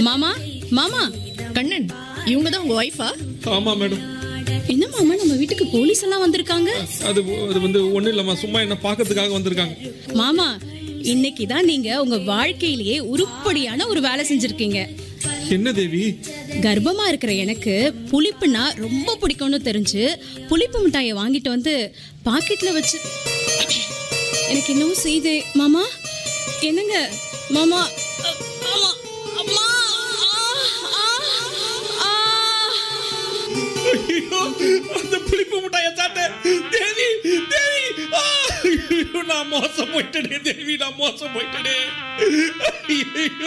மாமா மாமா கண்ணன் இவங்க தான் உங்க ஒய்ஃபா ஆமா மேடம் என்ன மாமா நம்ம வீட்டுக்கு போலீஸ் எல்லாம் வந்திருக்காங்க அது அது வந்து ஒண்ணும் இல்லம்மா சும்மா என்ன பார்க்கறதுக்காக வந்திருக்காங்க மாமா இன்னைக்கு தான் நீங்க உங்க வாழ்க்கையிலேயே உருப்படியான ஒரு வேலை செஞ்சிருக்கீங்க என்ன தேவி கர்ப்பமா இருக்கிற எனக்கு புளிப்புனா ரொம்ப பிடிக்கும்னு தெரிஞ்சு புளிப்பு மிட்டாயை வாங்கிட்டு வந்து பாக்கெட்ல வச்சு எனக்கு என்னவோ செய்தே மாமா என்னங்க மாமா அ- ஆமா அம்மா ஆ, ஆ, ஆ. ஐயோ, அந்த புளிப்பு முட்டாய சாட்ட தேவி தேவி ஆ! ஐயோ, நான் மோசம் போயிட்டனே தேவி நான் மோசம் போயிட்டனே ஐயோ.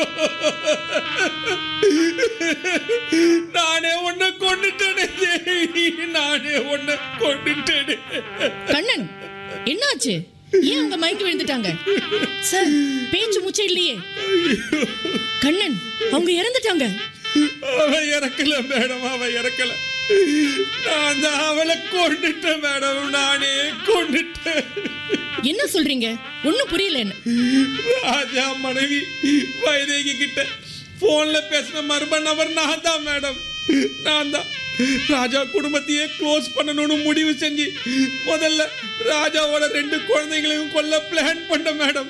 நானே உன்னை கொண்டுட்டேனே தேவி நானே உன்னை கொண்டுட்டேனே கண்ணன் என்னாச்சு ஏன் அவங்க மயங்கி விழுந்துட்டாங்க சார் பேச்சு மூச்சே இல்லையே கண்ணன் அவங்க இறந்துட்டாங்க அவ இறக்கல மேடம் அவ இறக்கல நான் தான் அவளை கொண்டுட்டேன் மேடம் நானே கொண்டுட்டேன் என்ன சொல்றீங்க ஒண்ணும் புரியல என்ன ராஜா மனைவி வைதேகி கிட்ட போன்ல பேசின மர்ம நபர் நான் தான் மேடம் நான் தான் ராஜா குடும்பத்தையே க்ளோஸ் பண்ணணும்னு முடிவு செஞ்சு முதல்ல ராஜாவோட ரெண்டு குழந்தைகளையும் கொல்ல பிளான் பண்ண மேடம்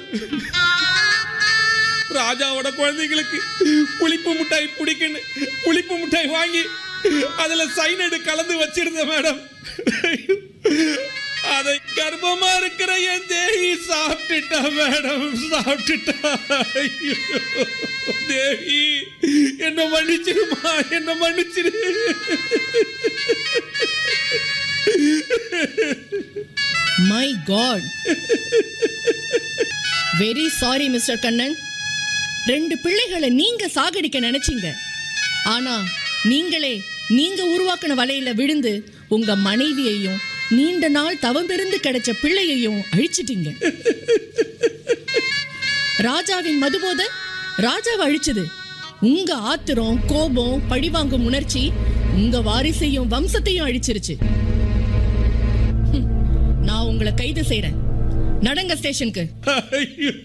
ராஜாவோட குழந்தைகளுக்கு புளிப்பு மிட்டாய் பிடிக்குன்னு புளிப்பு மிட்டாய் வாங்கி அதுல சைனடு கலந்து வச்சிருந்த மேடம் அதை கர்ப்பமா இருக்கிற என் தேவி சாப்பிட்டுட்டா மேடம் சாப்பிட்டுட்டா ஐயோ. தேவி என்ன மன்னிச்சிருமா என்ன மன்னிச்சிரு my god very sorry mister Kannan ரெண்டு பிள்ளைகளை நீங்க சாகடிக்க நினைச்சீங்க ஆனா நீங்களே நீங்க உருவாக்கின வலையில விழுந்து உங்க மனைவியையும் நீண்ட நாள் தவமிருந்து கிடைச்ச பிள்ளையையும் அழிச்சிட்டீங்க ராஜாவின் மதுபோத ராஜாவை அழிச்சது உங்க ஆத்திரம் கோபம் பழிவாங்கும் உணர்ச்சி உங்க வாரிசையும் வம்சத்தையும் அழிச்சிருச்சு நான் உங்களை கைது செய்றேன் நடங்க ஸ்டேஷனுக்கு ஐயோ